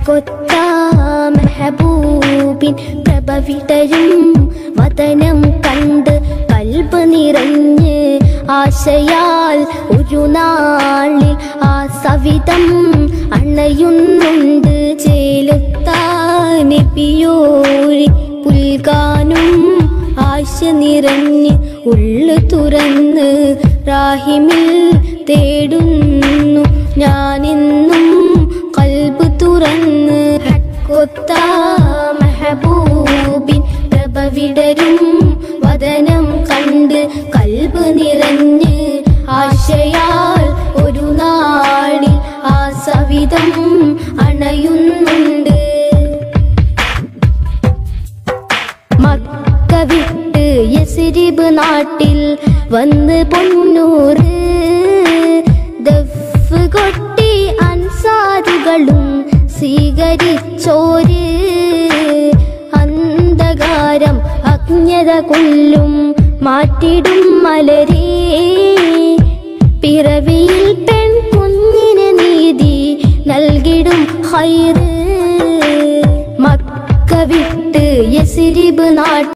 ഹക്കൊത്ത മെഹബൂബിൻ പ്രഭ വിടരും വതനം കണ്ട് കൽബ് നിറഞ്ഞ് ആശയാൽ ഒരു നാളിൽ ആ സവിതം അണയുന്നുണ്ട് ചേലുത്താനബിയോരി പുൽകാനും ആശ നിറഞ്ഞ് ഉള്ളു തുറന്ന് റാഹിമിൽ തേടുന്നു ഞാനെന്നും കൽബ് തുറന്ന് ഹക്കൊത്ത മെഹബൂബിൻ പ്രഭ വിടരും വദനം കണ്ട് കൽബ് നിറഞ്ഞ് ആശയാൽ ഒരു നാളിൽ ആ സവിധം അണയുന്നുണ്ട് മക്ക വിട്ട് യസിരിബ് നാട്ടിൽ വന്ന് പൊന്നൂറ് ദഫ് കൊട്ടി അൻസാരുകളും സ്വീകരിച്ചോര് അന്ധകാരം അജ്ഞത കൊല്ലും മാറ്റിടും മലരേ പിറവിയിൽ പെൺ കുഞ്ഞിന് നീതി നൽകിടും ഹൈറ് മക്ക വിട്ട് യസിരിബ് നാട്ടിൽ